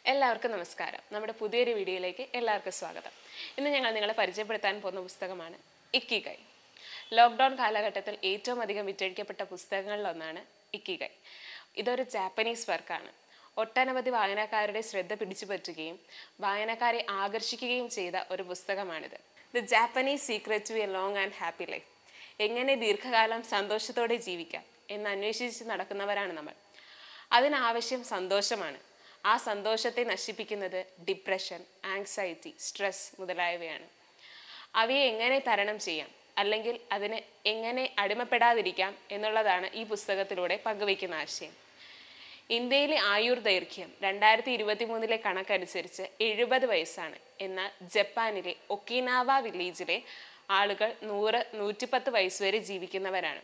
എല്ലാവർക്കും നമസ്കാരം നമ്മുടെ പുതിയൊരു വീഡിയോയിലേക്ക് എല്ലാവർക്കും സ്വാഗതം ഇന്ന് ഞങ്ങൾ നിങ്ങളെ പരിചയപ്പെടുത്താൻ പോകുന്ന പുസ്തകമാണ് ഇക്കിഗൈ ലോക്ക്ഡൗൺ കാലഘട്ടത്തിൽ ഏറ്റവും അധികം വിറ്റഴിക്കപ്പെട്ട പുസ്തകങ്ങളിലൊന്നാണ് ഇക്കിഗൈ ഇതൊരു ജാപ്പനീസ് വർക്കാണ് ഒട്ടനവധി വായനക്കാരുടെ ശ്രദ്ധ പിടിച്ചു പറ്റുകയും വായനക്കാരെ ആകർഷിക്കുകയും ചെയ്ത ഒരു പുസ്തകമാണിത് the Japanese secret to a long and happy life എങ്ങനെ ദീർഘകാലം സന്തോഷത്തോടെ ജീവിക്കാം എന്ന് അന്വേഷിച്ച് നടക്കുന്നവരാണ് നമ്മൾ അതിനാവശ്യം സന്തോഷമാണ് ആ സന്തോഷത്തെ നശിപ്പിക്കുന്നത് ഡിപ്രഷൻ ആങ്സൈറ്റി സ്ട്രെസ് മുതലായവയാണ് അവയെ എങ്ങനെ തരണം ചെയ്യാം അല്ലെങ്കിൽ അതിന് എങ്ങനെ അടിമപ്പെടാതിരിക്കാം എന്നുള്ളതാണ് ഈ പുസ്തകത്തിലൂടെ പങ്കുവയ്ക്കുന്ന ആശയം ഇന്ത്യയിലെ ആയുർ ദൈർഘ്യം രണ്ടായിരത്തി ഇരുപത്തി മൂന്നിലെ കണക്കനുസരിച്ച് എഴുപത് വയസ്സാണ് എന്നാൽ ജപ്പാനിലെ ഒക്കിനാവ വില്ലേജിലെ ആളുകൾ നൂറ് നൂറ്റിപ്പത്ത് വയസ്സ് വരെ ജീവിക്കുന്നവരാണ്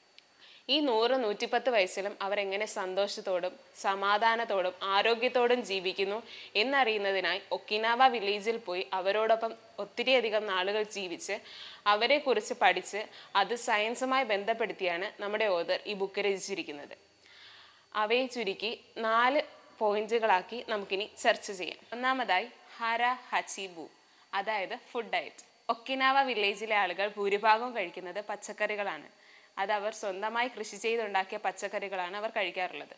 ഈ നൂറ് നൂറ്റിപ്പത്ത് വയസ്സിലും അവർ എങ്ങനെ സന്തോഷത്തോടും സമാധാനത്തോടും ആരോഗ്യത്തോടും ജീവിക്കുന്നു എന്നറിയുന്നതിനായി ഒക്കിനാവ വില്ലേജിൽ പോയി അവരോടൊപ്പം ഒത്തിരിയധികം നാളുകൾ ജീവിച്ച് അവരെക്കുറിച്ച് പഠിച്ച് അത് സയൻസുമായി ബന്ധപ്പെടുത്തിയാണ് നമ്മുടെ ഓതർ ഈ ബുക്ക് രചിച്ചിരിക്കുന്നത് അവയെ ചുരുക്കി നാല് പോയിന്റുകളാക്കി നമുക്കിനി ചർച്ച ചെയ്യാം ഒന്നാമതായി ഹര ഹച്ചിബു അതായത് ഫുഡ് ഡയറ്റ് ഒക്കിനാവ വില്ലേജിലെ ആളുകൾ ഭൂരിഭാഗവും കഴിക്കുന്നത് പച്ചക്കറികളാണ് അത് അവർ സ്വന്തമായി കൃഷി ചെയ്തുണ്ടാക്കിയ പച്ചക്കറികളാണ് അവർ കഴിക്കാറുള്ളത്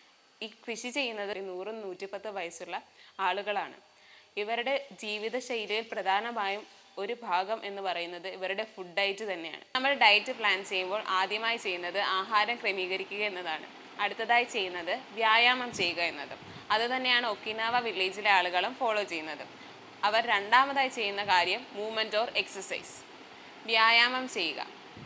ഈ കൃഷി ചെയ്യുന്നത് നൂറും നൂറ്റിപ്പത്ത് വയസ്സുള്ള ആളുകളാണ് ഇവരുടെ ജീവിതശൈലിയിൽ പ്രധാനമായും ഒരു ഭാഗം എന്ന് പറയുന്നത് ഇവരുടെ ഫുഡ് ഡയറ്റ് തന്നെയാണ് നമ്മൾ ഡയറ്റ് പ്ലാൻ ചെയ്യുമ്പോൾ ആദ്യമായി ചെയ്യുന്നത് ആഹാരം ക്രമീകരിക്കുക എന്നതാണ് അടുത്തതായി ചെയ്യുന്നത് വ്യായാമം ചെയ്യുക എന്നത് അത് തന്നെയാണ് ഒക്കിനാവ വില്ലേജിലെ ആളുകളും ഫോളോ ചെയ്യുന്നത് അവർ രണ്ടാമതായി ചെയ്യുന്ന കാര്യം മൂവ്മെൻറ്റ് ഓർ എക്സസൈസ് വ്യായാമം ചെയ്യുക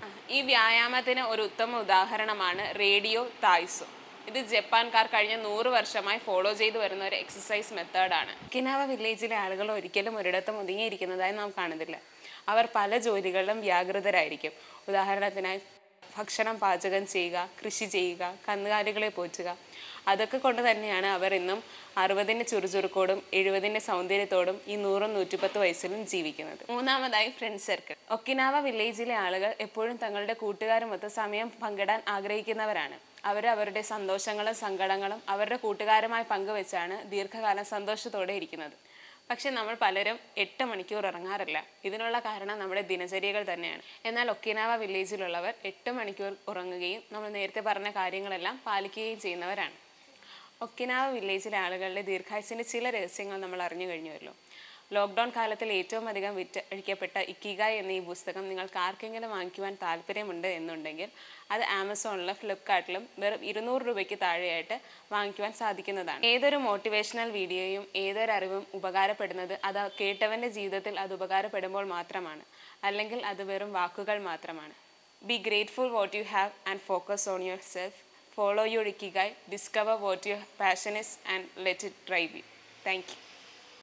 ഈ വ്യായാമത്തിന് ഒരു ഉത്തമ ഉദാഹരണമാണ് റേഡിയോ തായ്സോ ഇത് ജപ്പാൻകാർ കഴിഞ്ഞ നൂറ് വർഷമായി ഫോളോ ചെയ്തു വരുന്ന ഒരു എക്സസൈസ് മെത്തേഡാണ് കിനാവ വില്ലേജിലെ ആളുകൾ ഒരിക്കലും ഒരിടത്തും ഒതുങ്ങിയിരിക്കുന്നതായി നാം കാണുന്നില്ല അവർ പല ജോലികളിലും വ്യാകൃതരായിരിക്കും ഉദാഹരണത്തിനായി ഭക്ഷണം പാചകം ചെയ്യുക കൃഷി ചെയ്യുക കന്നുകാലികളെ പോറ്റുക അതൊക്കെ കൊണ്ട് തന്നെയാണ് അവർ ഇന്നും അറുപതിൻ്റെ ചുറുചുറുക്കോടും എഴുപതിൻ്റെ സൗന്ദര്യത്തോടും ഈ നൂറും നൂറ്റിപ്പത്ത് വയസ്സിലും ജീവിക്കുന്നത് മൂന്നാമതായി ഫ്രണ്ട് സർക്കിൾ ഒക്കിനാവ വില്ലേജിലെ ആളുകൾ എപ്പോഴും തങ്ങളുടെ കൂട്ടുകാരുമൊത്ത് സമയം പങ്കിടാൻ ആഗ്രഹിക്കുന്നവരാണ് അവർ അവരുടെ സന്തോഷങ്ങളും സങ്കടങ്ങളും അവരുടെ കൂട്ടുകാരുമായി പങ്കുവെച്ചാണ് ദീർഘകാലം സന്തോഷത്തോടെ ഇരിക്കുന്നത് പക്ഷെ നമ്മൾ പലരും എട്ട് മണിക്കൂർ ഇറങ്ങാറില്ല ഇതിനുള്ള കാരണം നമ്മുടെ ദിനചര്യകൾ തന്നെയാണ് എന്നാൽ ഒക്കിനാവ വില്ലേജിലുള്ളവർ എട്ട് മണിക്കൂർ ഉറങ്ങുകയും നമ്മൾ നേരത്തെ പറഞ്ഞ കാര്യങ്ങളെല്ലാം പാലിക്കുകയും ചെയ്യുന്നവരാണ് ഒക്കിനാവ വില്ലേജിലെ ആളുകളുടെ ദീർഘായുസിൻ്റെ ചില രഹസ്യങ്ങൾ നമ്മൾ അറിഞ്ഞു കഴിഞ്ഞുവല്ലോ ലോക്ക്ഡൗൺ കാലത്തിൽ ഏറ്റവും അധികം വിറ്റഴിക്കപ്പെട്ട ഇക്കിഗായ് എന്ന ഈ പുസ്തകം നിങ്ങൾക്ക് ആർക്കെങ്കിലും വാങ്ങിക്കുവാൻ താല്പര്യമുണ്ട് എന്നുണ്ടെങ്കിൽ അത് ആമസോണിലും ഫ്ലിപ്കാർട്ടിലും വെറും ഇരുന്നൂറ് രൂപയ്ക്ക് താഴെയായിട്ട് വാങ്ങിക്കുവാൻ സാധിക്കുന്നതാണ് ഏതൊരു മോട്ടിവേഷണൽ വീഡിയോയും ഏതൊരു അറിവും ഉപകാരപ്പെടുന്നത് അത് കേട്ടവൻ്റെ ജീവിതത്തിൽ അത് ഉപകാരപ്പെടുമ്പോൾ മാത്രമാണ് അല്ലെങ്കിൽ അത് വെറും വാക്കുകൾ മാത്രമാണ് be grateful what you have and focus on yourself follow your ikigai discover what your passion is and let it drive you thank U